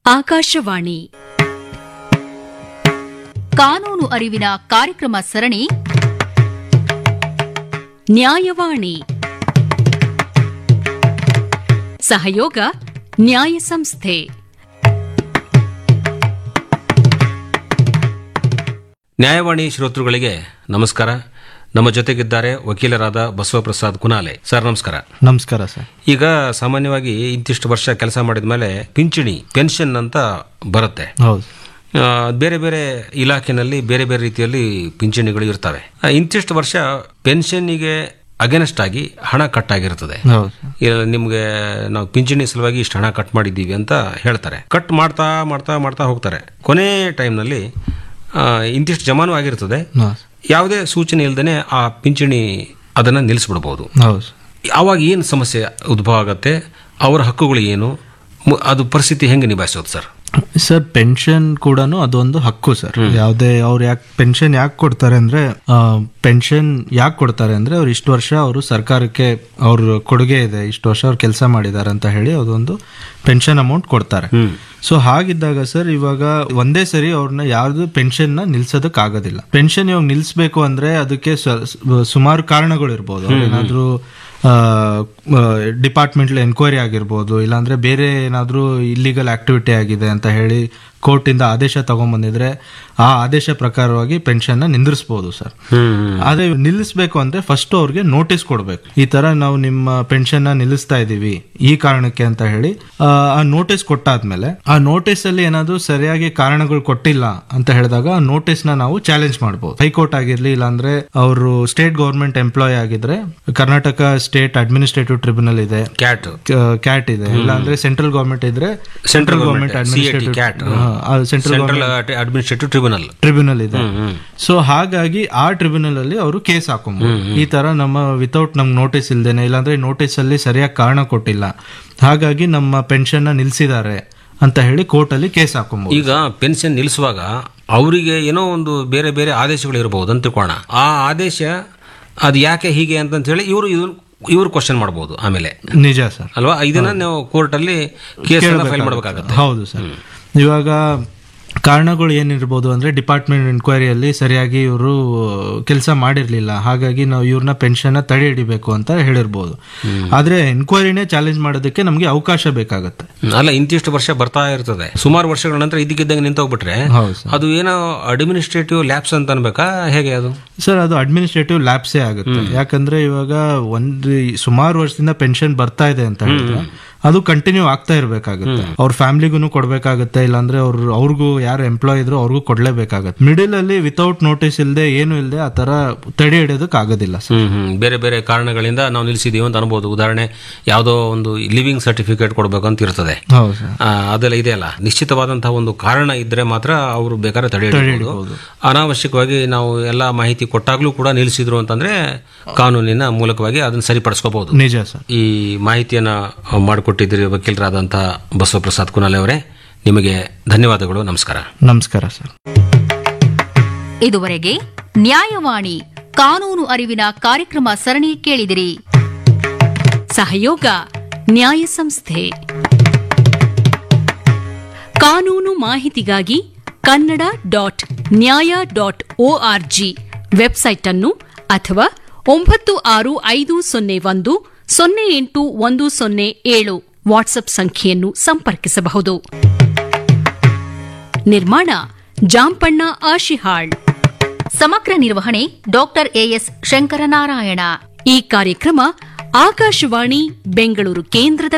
ಆಕಾಶವಾಣಿ ಕಾನೂನು ಅರಿವಿನ ಕಾರ್ಯಕ್ರಮ ಸರಣಿ ನ್ಯಾಯವಾಣಿ ಸಹಯೋಗ ನ್ಯಾಯ ಸಂಸ್ಥೆ ನ್ಯಾಯವಾಣಿ ಶ್ರೋತೃಗಳಿಗೆ ನಮಸ್ಕಾರ ನಮ್ಮ ಜೊತೆಗಿದ್ದಾರೆ ವಕೀಲರಾದ ಬಸವಪ್ರಸಾದ್ ಕುನಾಲೆ ಸರ್ ನಮಸ್ಕಾರ ನಮಸ್ಕಾರ ಸರ್ ಈಗ ಸಾಮಾನ್ಯವಾಗಿ ಇಂತಿಷ್ಟು ವರ್ಷ ಕೆಲಸ ಮಾಡಿದ ಮೇಲೆ ಪಿಂಚಣಿ ಪೆನ್ಷನ್ ಅಂತ ಬರುತ್ತೆ ಹೌದು ಆ, ಬೇರೆ ಬೇರೆ ಇಲಾಖೆನಲ್ಲಿ ಬೇರೆ ಬೇರೆ ರೀತಿಯಲ್ಲಿ ಪಿಂಚಣಿಗಳು ಇರ್ತವೆ ಆ, ಇಂತಿಷ್ಟು ವರ್ಷ ಪೆನ್ಷನ್ನಿಗೆ ಅಗೇನೆಸ್ಟ್ ಆಗಿ ಹಣ ಕಟ್ ಆಗಿರ್ತದೆ ಹೌದು ಇಲ್ಲ ನಿಮ್ಗೆ ನಾವು ಪಿಂಚಣಿ ಸಲುವಾಗಿ ಇಷ್ಟು ಹಣ ಕಟ್ ಮಾಡಿದ್ದೀವಿ ಅಂತ ಹೇಳ್ತಾರೆ ಕಟ್ ಮಾಡ್ತಾ ಮಾಡ್ತಾ ಮಾಡ್ತಾ ಹೋಗ್ತಾರೆ ಕೊನೆ ಟೈಮ್ನಲ್ಲಿ ಇಂತಿಷ್ಟು ಜಮಾನು ಆಗಿರ್ತದೆ ಹೌದು ಯಾವುದೇ ಸೂಚನೆ ಇಲ್ಲದೇ ಆ ಪಿಂಚಣಿ ಅದನ್ನು ನಿಲ್ಲಿಸ್ಬಿಡ್ಬೋದು ಹೌದು ಆವಾಗ ಏನು ಸಮಸ್ಯೆ ಉದ್ಭವ ಆಗತ್ತೆ ಅವರ ಹಕ್ಕುಗಳು ಏನು ಮು- ಅದು ಪರಿಸ್ಥಿತಿ ಹೆಂಗೆ ನಿಭಾಯಿಸೋದು ಸರ್ ಸರ್ ಪೆನ್ಷನ್ ಕೂಡ ಅದೊಂದು ಹಕ್ಕು ಸರ್ ಯಾವುದೇ ಅವ್ರು ಯಾಕೆ ಪೆನ್ಷನ್ ಯಾಕೆ ಕೊಡ್ತಾರೆ ಅಂದ್ರೆ ಪೆನ್ಷನ್ ಯಾಕೆ ಕೊಡ್ತಾರೆ ಅಂದ್ರೆ ಅವ್ರು ಇಷ್ಟು ವರ್ಷ ಅವರು ಸರ್ಕಾರಕ್ಕೆ ಅವ್ರ ಕೊಡುಗೆ ಇದೆ ಇಷ್ಟು ವರ್ಷ ಅವ್ರು ಕೆಲಸ ಮಾಡಿದ್ದಾರೆ ಅಂತ ಹೇಳಿ ಅದೊಂದು ಪೆನ್ಷನ್ ಅಮೌಂಟ್ ಕೊಡ್ತಾರೆ ಸೊ ಹಾಗಿದ್ದಾಗ ಸರ್ ಇವಾಗ ಒಂದೇ ಸರಿ ಅವ್ರನ್ನ ಯಾವ್ದು ಪೆನ್ಷನ್ ನ ನಿಲ್ಸೋದಕ್ ಆಗೋದಿಲ್ಲ ಪೆನ್ಷನ್ ಇವಾಗ ನಿಲ್ಸ್ಬೇಕು ಅಂದ್ರೆ ಅದಕ್ಕೆ ಸ್ವ- ಸ್- ಸುಮಾರು ಕಾರಣಗಳು ಇರ್ಬೋದು ಅವ್ರು ಏನಾದ್ರೂ ಡಿಪಾರ್ಟ್ಮೆಂಟಲ್ ಎನ್ಕ್ವೈರಿ ಆಗಿರ್ಬೋದು ಇಲ್ಲಾಂದ್ರೆ ಬೇರೆ ಏನಾದ್ರೂ ಇಲ್ಲಿಗಲ್ ಆಕ್ಟಿವಿಟಿ ಆಗಿದೆ ಅಂತ ಹೇಳಿ ಕೋರ್ಟಿಂದ ಆದೇಶ ತಗೊಂಡ್ಬಂದಿದ್ರೆ ಆ ಆದೇಶ ಪ್ರಕಾರವಾಗಿ ಪೆನ್ಷನ್ ನ ನಿಂದಿರಿಸಬಹುದು ಸರ್ ಆದ್ರೆ ನಿಲ್ಲಿಸ್ಬೇಕು ಅಂದ್ರೆ ಫಸ್ಟ್ ಅವ್ರಿಗೆ ನೋಟಿಸ್ ಕೊಡ್ಬೇಕು ಈ ತರ ನಾವು ನಿಮ್ಮ ಪೆನ್ಷನ್ ನ ನಿಲ್ಲಿಸ್ತಾ ಇದೀವಿ ಈ ಕಾರಣಕ್ಕೆ ಅಂತ ಹೇಳಿ ಆ, ಆ ನೋಟಿಸ್ ಕೊಟ್ಟಾದ್ಮೇಲೆ ಆ ನೋಟಿಸ್ ಅಲ್ಲಿ ಏನಾದ್ರು ಸರಿಯಾಗಿ ಕಾರಣಗಳು ಕೊಟ್ಟಿಲ್ಲ ಅಂತ ಹೇಳಿದಾಗ ಆ ನೋಟಿಸ್ ನ ನಾವು ಚಾಲೆಂಜ್ ಮಾಡಬಹುದು ಹೈಕೋರ್ಟ್ ಆಗಿರ್ಲಿ ಇಲ್ಲಾಂದ್ರೆ ಅವರು ಸ್ಟೇಟ್ ಗೌರ್ಮೆಂಟ್ ಎಂಪ್ಲಾಯ್ ಆಗಿದ್ರೆ ಕರ್ನಾಟಕ ಸ್ಟೇಟ್ ಅಡ್ಮಿನಿಸ್ಟ್ರೇಟಿವ್ ಟ್ರಿಬ್ಯುನಲ್ ಇದೆ ಕ್ಯಾಟ್ ಕ್ಯಾಟ್ ಇದೆ ಇಲ್ಲಾಂದ್ರೆ ಸೆಂಟ್ರಲ್ ಗೌರ್ಮೆಂಟ್ ಇದ್ರೆ central government government CAT central central administrative tribunal tribunal ಇದೆ ಸೊ ಹಾಗಾಗಿ ಆ ಟ್ರಿಬ್ಯುನಲ್ ಅಲ್ಲಿ ಅವರು ಕೇಸ್ ಹಾಕೊಂಬೋದು ಈ ತರ ನಮ್ಮ ವಿತೌಟ್ ನಮ್ಗೆ ನೋಟಿಸ್ ಇಲ್ದೇನೆ ಇಲ್ಲಾಂದ್ರೆ ನೋಟಿಸ್ ಅಲ್ಲಿ ಸರಿಯಾಗಿ ಕಾರಣ ಕೊಟ್ಟಿಲ್ಲ ಹಾಗಾಗಿ ನಮ್ಮ ಪೆನ್ಷನ್ ನ ನಿಲ್ಸಿದ್ದಾರೆ ಅಂತ ಹೇಳಿ ಕೋರ್ಟ್ ಅಲ್ಲಿ ಕೇಸ್ ಹಾಕೊಂಬೋದು ಈಗ ಪೆನ್ಷನ್ ನಿಲ್ಲಿಸುವಾಗ ಅವರಿಗೆ ಏನೋ ಒಂದು ಬೇರೆ ಬೇರೆ ಆದೇಶಗಳು ಇರಬಹುದು ಅಂತ ತಿಳ್ಕೋಣ ಆ ಆದೇಶ ಅದು ಯಾಕೆ ಹೀಗೆ ಅಂತ ಹೇಳಿ ಇವರು ಇವರು ಕ್ವಶನ್ ಮಾಡಬಹುದು ಆಮೇಲೆ ನಿಜ ಸರ್ ಅಲ್ವಾ ಇದನ್ನ ನಾವು ಕೋರ್ಟ್ ಅಲ್ಲಿ ಕೇಸ್ ಫೈಲ್ ಮಾಡಬೇಕಾಗತ್ತೆ ಹೌದು ಸರ್ ಇವಾಗ ಕಾರಣಗಳು ಏನಿರ್ಬೋದು ಅಂದ್ರೆ ಡಿಪಾರ್ಟ್ಮೆಂಟ್ ಎನ್ಕ್ವೈರಿಯಲ್ಲಿ ಸರಿಯಾಗಿ ಇವರು ಕೆಲಸ ಮಾಡಿರ್ಲಿಲ್ಲ ಹಾಗಾಗಿ ನಾವು ಇವ್ರನ್ನ ಪೆನ್ಷನ್ ತಡೆ ಹಿಡಿಬೇಕು ಅಂತ ಹೇಳಿರ್ಬೋದು ಆದ್ರೆ ಎನ್ಕ್ವೈರಿನೇ ಚಾಲೆಂಜ್ ಮಾಡೋದಕ್ಕೆ ನಮ್ಗೆ ಅವಕಾಶ ಬೇಕಾಗತ್ತೆ ಅಲ್ಲ ಇಂತಿಷ್ಟು ವರ್ಷ ಬರ್ತಾ ಇರ್ತದೆ ಸುಮಾರು ವರ್ಷಗಳ ನಂತರ ಇದಕ್ಕಿದ್ದಂಗೆ ನಿಂತೋಗ್ಬಿಟ್ರೆ ಹೌದು ಸರ್ ಅದು ಏನೋ ಅಡ್ಮಿನಿಸ್ಟ್ರೇಟಿವ್ ಲ್ಯಾಬ್ಸ್ ಅಂತ ಅನ್ಬೇಕಾ ಹೇಗೆ ಅದು ಸರ್ ಅದು ಅಡ್ಮಿನಿಸ್ಟ್ರೇಟಿವ್ ಲ್ಯಾಬ್ಸೇ ಆಗುತ್ತೆ ಯಾಕಂದ್ರೆ ಇವಾಗ ಒಂದು ಸುಮಾರು ವರ್ಷದಿಂದ ಪೆನ್ಷನ್ ಬರ್ತಾ ಇದೆ ಅಂತ ಹೇಳಿದ್ರೆ ಅದು ಕಂಟಿನ್ಯೂ ಆಗ್ತಾ ಇರ್ಬೇಕಾಗುತ್ತೆ ಅವ್ರ ಫ್ಯಾಮಿಲಿಗೂ ಕೊಡ್ಬೇಕಾಗುತ್ತೆ ಇಲ್ಲಾಂದ್ರೆ ಅವ್ರ ಅವ್ರಿಗೂ ಯಾರು ಎಂಪ್ಲಾಯ್ ಇದ್ರು ಅವ್ರಿಗೂ ಕೊಡ್ಲೇಬೇಕಾಗತ್ತೆ ಮಿಡಿಲ್ ಅಲ್ಲಿ ವಿತೌಟ್ ನೋಟಿಸ್ ಇಲ್ಲದೆ ಏನು ಇಲ್ಲದೆ ಆ ತರ ತಡೆ ಹಿಡಿಯೋದಕ್ಕೆ ಆಗೋದಿಲ್ಲ ಸರ್ ಹ್ಮ್ ಹ್ಮ್ ಬೇರೆ ಬೇರೆ ಕಾರಣಗಳಿಂದ ನಾವು ನಿಲ್ಸಿದೀವಿ ಅಂತ ಅನ್ಬೋದು ಉದಾಹರಣೆ ಯಾವುದೋ ಒಂದು ಲಿವಿಂಗ್ ಸರ್ಟಿಫಿಕೇಟ್ ಕೊಡಬೇಕು ಅಂತ ಇರ್ತದೆ ಹೌದು ಸರ್ ಆ, ಅದೆಲ್ಲ ಇದೆಯಲ್ಲ ನಿಶ್ಚಿತವಾದಂತಹ ಒಂದು ಕಾರಣ ಇದ್ರೆ ಮಾತ್ರ ಅವರು ಬೇಕಾದ್ರೆ ತಡೆ ಹಿಡಿಯಬಹುದು ಅನಾವಶ್ಯಕವಾಗಿ ನಾವು ಎಲ್ಲ ಮಾಹಿತಿ ಕೊಟ್ಟಾಗ್ಲೂ ಕೂಡ ನಿಲ್ಲಿಸಿದ್ರು ಅಂತಂದ್ರೆ ಕಾನೂನಿನ ಮೂಲಕವಾಗಿ ಅದನ್ನ ಸರಿಪಡಿಸ್ಕೋಬಹುದು ನಿಜ ಸರ್ ಈ ಮಾಹಿತಿಯನ್ನ ಮಾಡಿಕೊಟ್ಟಿದ್ದೀರಿ ವಕೀಲರಾದಂತಹ ಬಸವಪ್ರಸಾದ್ ಕುನಾಲೆ ಅವರೇ ನಿಮಗೆ ಧನ್ಯವಾದಗಳು ನಮಸ್ಕಾರ ನಮಸ್ಕಾರ ಸರ್ ಇದುವರೆಗೆ ನ್ಯಾಯವಾಣಿ ಕಾನೂನು ಅರಿವಿನ ಕಾರ್ಯಕ್ರಮ ಸರಣಿ ಕೇಳಿದಿರಿ ಸಹಯೋಗ ನ್ಯಾಯ ಸಂಸ್ಥೆ ಕಾನೂನು ಮಾಹಿತಿಗಾಗಿ Kannada dot Nyaya dot org website ಅನ್ನು ಅಥವಾ ಒಂಬತ್ತು ಆರು ಐದು ಸೊನ್ನೆ ಒಂದು ಸೊನ್ನೆ ಎಂಟು ಒಂದು ಸೊನ್ನೆ ಏಳು ವಾಟ್ಸ್ಆಪ್ ಸಂಖ್ಯೆಯನ್ನು ಸಂಪರ್ಕಿಸಬಹುದು ನಿರ್ಮಾಣ ಜಾಂಪಣ್ಣ ಆಶಿಹಾಳ್ ಸಮಗ್ರ ನಿರ್ವಹಣೆ ಡಾಕ್ಟರ್ ಎಎಸ್ ಶಂಕರನಾರಾಯಣ ಈ ಕಾರ್ಯಕ್ರಮ ಆಕಾಶವಾಣಿ ಬೆಂಗಳೂರು ಕೇಂದ್ರದ